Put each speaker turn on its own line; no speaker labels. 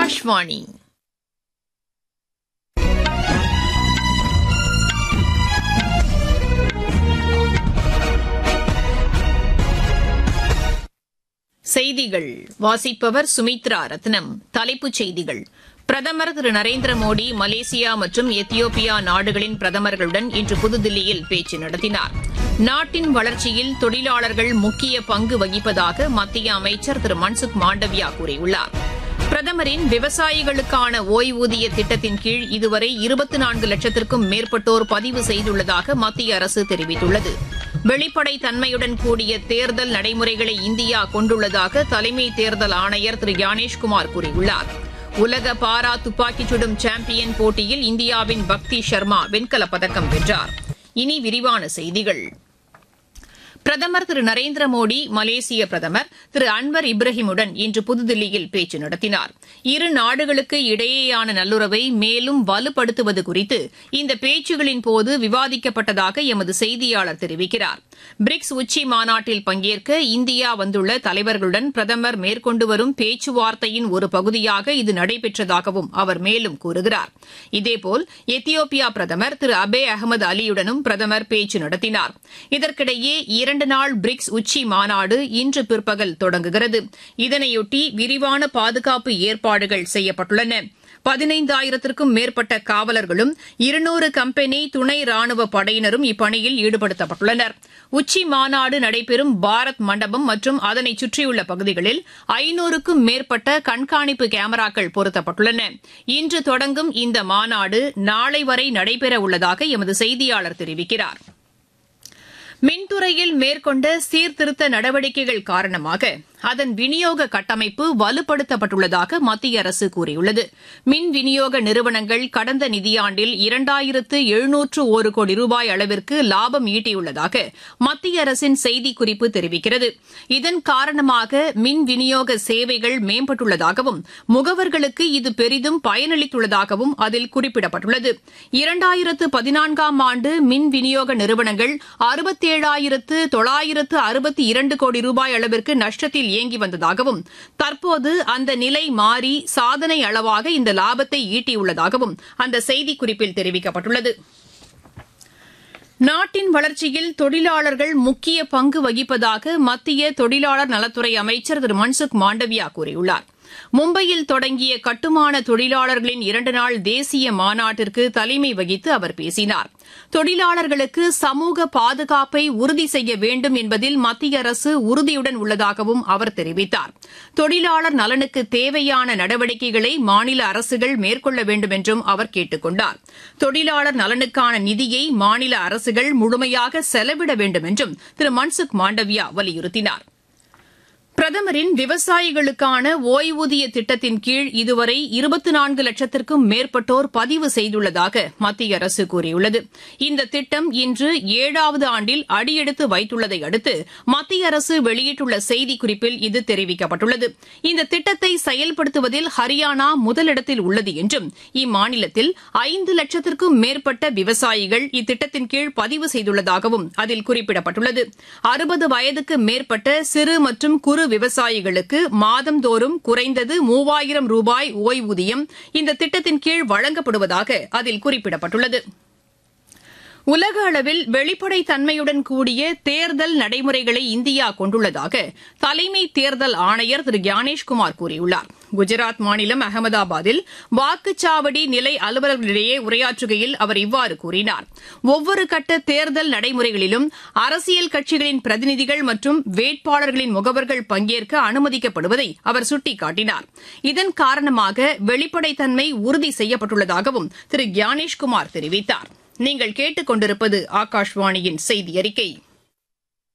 ஆகாஷ்வாணி செய்திகள் வாசிப்பவர் சுமித்ரா ரத்னம் தலைப்புச் செய்திகள் பிரதமர் திரு நரேந்திர மோடி மலேசியா மற்றும் எத்தியோப்பியா நாடுகளின் பிரதமர்களுடன் இன்று புதுதில்லியில் பேச்சு நடத்தினார் நாட்டின் வளர்ச்சியில் தொழிலாளர்கள் முக்கிய பங்கு வகிப்பதாக மத்திய அமைச்சர் திரு மன்சுக் மாண்டவியா கூறியுள்ளார் பிரதமரின் விவசாயிகளுக்கான ஓய்வூதிய திட்டத்தின் கீழ் இதுவரை இருபத்தி நான்கு லட்சத்திற்கும் மேற்பட்டோர் பதிவு செய்துள்ளதாக மத்திய அரசு தெரிவித்துள்ளது வெளிப்படை தன்மையுடன் கூடிய தேர்தல் நடைமுறைகளை இந்தியா கொண்டுள்ளதாக தலைமை தேர்தல் ஆணையர் திரு ஞானேஷ்குமார் கூறியுள்ளார் உலக பாரா துப்பாக்கிச் சுடும் சாம்பியன் போட்டியில் இந்தியாவின் பக்தி சர்மா வெண்கலப் பதக்கம் வென்றார் இனி விரிவான செய்திகள் பிரதமர் திரு நரேந்திர மோடி மலேசிய பிரதமர் திரு அன்வர் இப்ராஹிமுடன் இன்று புதுதில்லியில் பேச்சு நடத்தினார் இரு நாடுகளுக்கு இடையேயான நல்லுறவை மேலும் வலுப்படுத்துவது குறித்து இந்த பேச்சுகளின் போது விவாதிக்கப்பட்டதாக எமது செய்தியாளர் தெரிவிக்கிறார் பிரிக்ஸ் உச்சி மாநாட்டில் பங்கேற்க இந்தியா வந்துள்ள தலைவர்களுடன் பிரதமர் மேற்கொண்டு வரும் பேச்சுவார்த்தையின் ஒரு பகுதியாக இது நடைபெற்றதாகவும் அவர் மேலும் கூறுகிறார் இதேபோல் எத்தியோப்பியா பிரதமர் திரு அபே அகமது அலியுடனும் பிரதமர் பேச்சு நடத்தினார் இதற்கிடையே இரண்டு நாள் பிரிக்ஸ் உச்சி மாநாடு இன்று பிற்பகல் தொடங்குகிறது இதனையொட்டி விரிவான பாதுகாப்பு ஏற்பாடுகள் செய்யப்பட்டுள்ளன பதினைந்தாயிரத்திற்கும் மேற்பட்ட காவலர்களும் இருநூறு கம்பெனி துணை ராணுவ படையினரும் இப்பணியில் ஈடுபடுத்தப்பட்டுள்ளனர் உச்சி மாநாடு நடைபெறும் பாரத் மண்டபம் மற்றும் அதனை சுற்றியுள்ள பகுதிகளில் ஐநூறுக்கும் மேற்பட்ட கண்காணிப்பு கேமராக்கள் பொருத்தப்பட்டுள்ளன இன்று தொடங்கும் இந்த மாநாடு நாளை வரை நடைபெற உள்ளதாக எமது செய்தியாளர் தெரிவிக்கிறார் மின்துறையில் மேற்கொண்ட சீர்திருத்த நடவடிக்கைகள் காரணமாக அதன் விநியோக கட்டமைப்பு வலுப்படுத்தப்பட்டுள்ளதாக மத்திய அரசு கூறியுள்ளது மின் விநியோக நிறுவனங்கள் கடந்த நிதியாண்டில் இரண்டாயிரத்து எழுநூற்று ஒரு கோடி ரூபாய் அளவிற்கு லாபம் ஈட்டியுள்ளதாக மத்திய அரசின் செய்திக்குறிப்பு தெரிவிக்கிறது இதன் காரணமாக மின் விநியோக சேவைகள் மேம்பட்டுள்ளதாகவும் முகவர்களுக்கு இது பெரிதும் பயனளித்துள்ளதாகவும் அதில் குறிப்பிடப்பட்டுள்ளது இரண்டாயிரத்து பதினான்காம் ஆண்டு மின் விநியோக நிறுவனங்கள் அறுபத்தேழாயிரத்து தொள்ளாயிரத்து அறுபத்தி இரண்டு கோடி ரூபாய் அளவிற்கு நஷ்டத்தில் இயங்கி வந்ததாகவும் தற்போது அந்த நிலை மாறி சாதனை அளவாக இந்த லாபத்தை ஈட்டியுள்ளதாகவும் அந்த செய்திக்குறிப்பில் தெரிவிக்கப்பட்டுள்ளது நாட்டின் வளர்ச்சியில் தொழிலாளர்கள் முக்கிய பங்கு வகிப்பதாக மத்திய தொழிலாளர் நலத்துறை அமைச்சர் திரு மன்சுக் மாண்டவியா கூறியுள்ளார் மும்பையில் தொடங்கிய கட்டுமான தொழிலாளர்களின் இரண்டு நாள் தேசிய மாநாட்டிற்கு தலைமை வகித்து அவர் பேசினார் தொழிலாளர்களுக்கு சமூக பாதுகாப்பை உறுதி செய்ய வேண்டும் என்பதில் மத்திய அரசு உறுதியுடன் உள்ளதாகவும் அவர் தெரிவித்தார் தொழிலாளர் நலனுக்கு தேவையான நடவடிக்கைகளை மாநில அரசுகள் மேற்கொள்ள வேண்டும் என்றும் அவர் கேட்டுக் கொண்டார் தொழிலாளர் நலனுக்கான நிதியை மாநில அரசுகள் முழுமையாக செலவிட வேண்டும் என்றும் திரு மன்சுக் மாண்டவியா வலியுறுத்தினார் பிரதமரின் விவசாயிகளுக்கான ஓய்வூதிய திட்டத்தின் கீழ் இதுவரை இருபத்தி நான்கு லட்சத்திற்கும் மேற்பட்டோர் பதிவு செய்துள்ளதாக மத்திய அரசு கூறியுள்ளது இந்த திட்டம் இன்று ஏழாவது ஆண்டில் அடியெடுத்து வைத்துள்ளதை அடுத்து மத்திய அரசு வெளியிட்டுள்ள செய்திக்குறிப்பில் இது தெரிவிக்கப்பட்டுள்ளது இந்த திட்டத்தை செயல்படுத்துவதில் ஹரியானா முதலிடத்தில் உள்ளது என்றும் இம்மாநிலத்தில் ஐந்து லட்சத்திற்கும் மேற்பட்ட விவசாயிகள் இத்திட்டத்தின் கீழ் பதிவு செய்துள்ளதாகவும் அதில் குறிப்பிடப்பட்டுள்ளது அறுபது வயதுக்கு மேற்பட்ட சிறு மற்றும் குறு விவசாயிகளுக்கு மாதந்தோறும் குறைந்தது மூவாயிரம் ரூபாய் ஓய்வூதியம் இந்த திட்டத்தின் கீழ் வழங்கப்படுவதாக அதில் குறிப்பிடப்பட்டுள்ளது உலக அளவில் வெளிப்படை தன்மையுடன் கூடிய தேர்தல் நடைமுறைகளை இந்தியா கொண்டுள்ளதாக தலைமை தேர்தல் ஆணையர் திரு ஞானேஷ்குமார் கூறியுள்ளார் குஜராத் மாநிலம் அகமதாபாத்தில் வாக்குச்சாவடி நிலை அலுவலர்களிடையே உரையாற்றுகையில் அவர் இவ்வாறு கூறினார் ஒவ்வொரு கட்ட தேர்தல் நடைமுறைகளிலும் அரசியல் கட்சிகளின் பிரதிநிதிகள் மற்றும் வேட்பாளர்களின் முகவர்கள் பங்கேற்க அனுமதிக்கப்படுவதை அவர் சுட்டிக்காட்டினார் இதன் காரணமாக வெளிப்படைத்தன்மை உறுதி செய்யப்பட்டுள்ளதாகவும் திரு ஞானேஷ்குமார் தெரிவித்தார் நீங்கள் கேட்டுக் கொண்டிருப்பது ஆகாஷ்வாணியின் செய்தி அறிக்கை